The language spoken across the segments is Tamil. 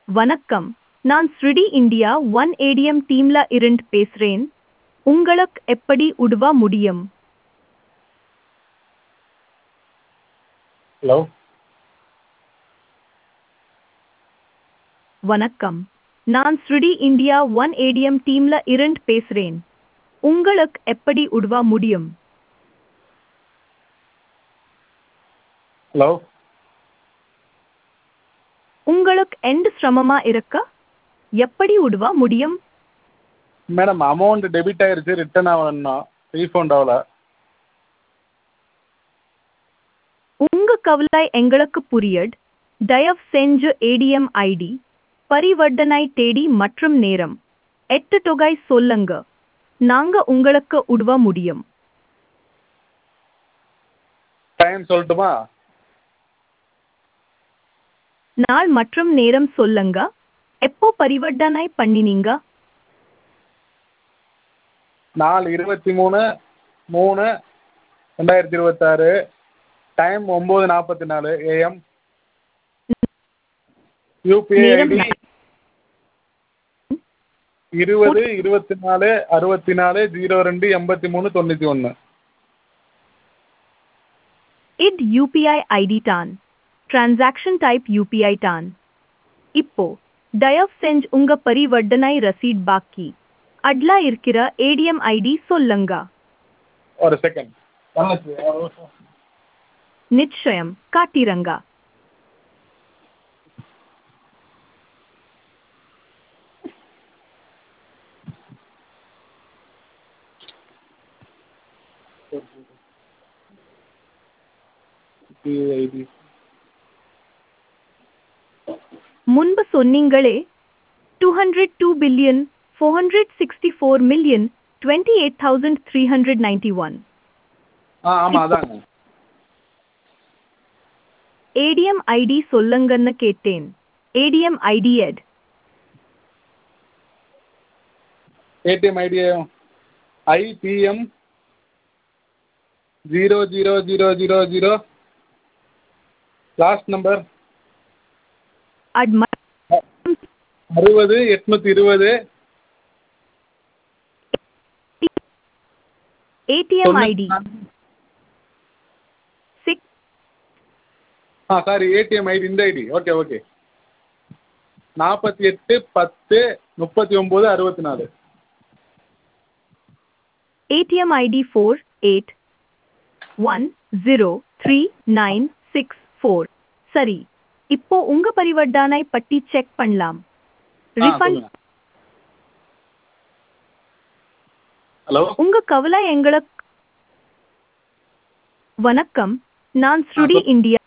வணக்கம் நான் ஸ்ருடி இந்தியா ஒன் ஏடிஎம் டீம்ல இருந்து பேசுறேன் உங்களுக்கு எப்படி உதவ முடியும் ஹலோ வணக்கம் நான் ஸ்ருடி இந்தியா ஒன் ஏடிஎம் டீம்ல இருந்து பேசுறேன் உங்களுக்கு எப்படி உதவ முடியும் ஹலோ உங்களுக்கு எந்த சிரமமா இருக்க எப்படி உதவ முடியும் மேடம் அமௌண்ட் டெபிட் ஆயிருச்சு ரிட்டர்ன் ஆகணும் ரீஃபண்ட் ஆகல உங்க கவலை எங்களுக்கு புரியட் தயவு செஞ்சு ஏடிஎம் ஐடி பரிவர்த்தனை தேதி மற்றும் நேரம் எட்டு தொகை சொல்லுங்க நாங்க உங்களுக்கு உதவ முடியும் டைம் சொல்லட்டுமா நாள் மற்றும் நேரம் சொல்லுங்க எப்போ பரிவர்த்தனை பண்ணினீங்க நாலு இருபத்தி மூணு மூணு ரெண்டாயிரத்தி இருபத்தாறு டைம் ஒம்பது நாற்பத்தி நாலு ஏஎம் யூபிஐ நேரம் ஐடி இருபது இருபத்தி நாலு அறுபத்தி நாலு ஜீரோ ரெண்டு எண்பத்தி மூணு தொண்ணூற்றி ஒன்று இட் UPI ID done transaction type UPI done இப்போ தயவு செஞ்சு உங்க பரிவர்த்தனை ரசீட் பாக்கி அட்லா இருக்கிற ஏடிஎம் ஐடி சொல்லுங்க ஒரு செகண்ட் நிச்சயம் காட்டிரங்க ஐடி முன்பு சொன்னீங்களே two hundred two billion four hundred sixty four million twenty eight thousand three hundred ninety one ஆ ஆமாம் அதாங்க ஏடிஎம் ஐடி சொல்லுங்கன்னு கேட்டேன் ஏடிஎம் ஐடி எட் ATM ID IBM zero zero zero zero zero last number அட் அறுபது எட்நூற்றி இருபது ஏடிஎம் ஐடி சிக்ஸ் ஆ சாரி ஏடிஎம் ஐடி இந்த ஐடி ஓகே ஓகே நாற்பத்தி எட்டு பத்து முப்பத்தி ஒம்பது அறுபத்தி நாலு ATM ID 48103964 சரி இப்போ உங்க பரிவர்த்தனை பட்டி செக் பண்ணலாம் ஆ ரிஃபண்ட் சொல்லுங்க ஹலோ உங்க கவலை எங்களுக்கு வணக்கம் நான் ஸ்ருடி சொல்- இந்தியா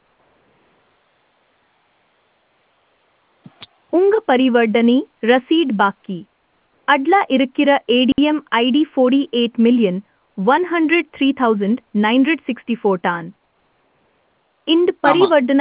உங்க பரிவர்த்தனை ரசீட் பாக்கி அட்லா இருக்கிற ATM ID forty eight million one hundred three thousand nine hundred sixty four done இந்த பரிவர்த்தனை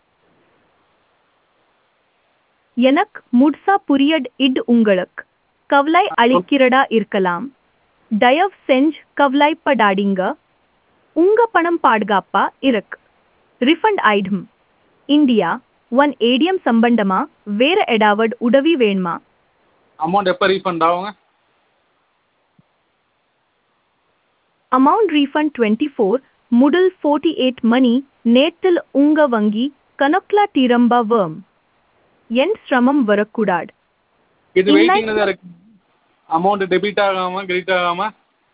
எனக்கு முட்சா புரியட் இட் உங்களுக்கு கவலை அளிக்கிறதா இருக்கலாம் தயவு செஞ்சு கவலைப்படாதீங்க உங்க பணம் பாதுகாப்பா இருக்கு ரிஃபண்ட் ஆயிடும் இந்தியா ஒன் ஏடிஎம் சம்பந்தமா வேற ஏதாவது உதவி வேணுமா அமௌண்ட் எப்போ ரீஃபண்ட் ஆகுங்க அமௌண்ட் ரீஃபண்ட் டுவெண்ட்டி ஃபோர் முதல் ஃபோர்ட்டி எயிட் மணி நேத்தில் உங்க வங்கி கணக்குல திரும்ப வரும் என் சிரமம் வரக்கூடாது இது இல்லை. வெயிட்டிங்கில் தான் இருக்கு அமௌண்ட் டெபிட் ஆகாமல் கிரெடிட் ஆகாமல்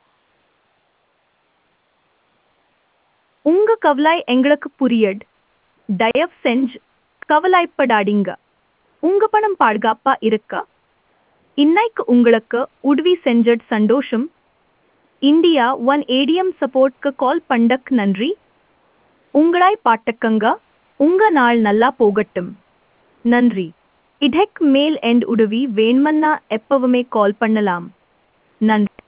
உங்க கவலை எங்களுக்கு புரியட் தயவு செஞ்சு கவலைப்படாதீங்க உங்க பணம் பாதுகாப்பா இருக்க இன்னைக்கு உங்களுக்கு உதவி செஞ்சட் சந்தோஷம் இந்தியா ஒன் ஏடிஎம் சப்போர்ட்க்கு கால் பண்ணக் நன்றி உங்களாய் பாட்டக்கங்க உங்க நாள் நல்லா போகட்டும் நன்றி இடெக் மேல் எண்ட் உதவி வேண்மன்னா எப்பவுமே கால் பண்ணலாம் நன்றி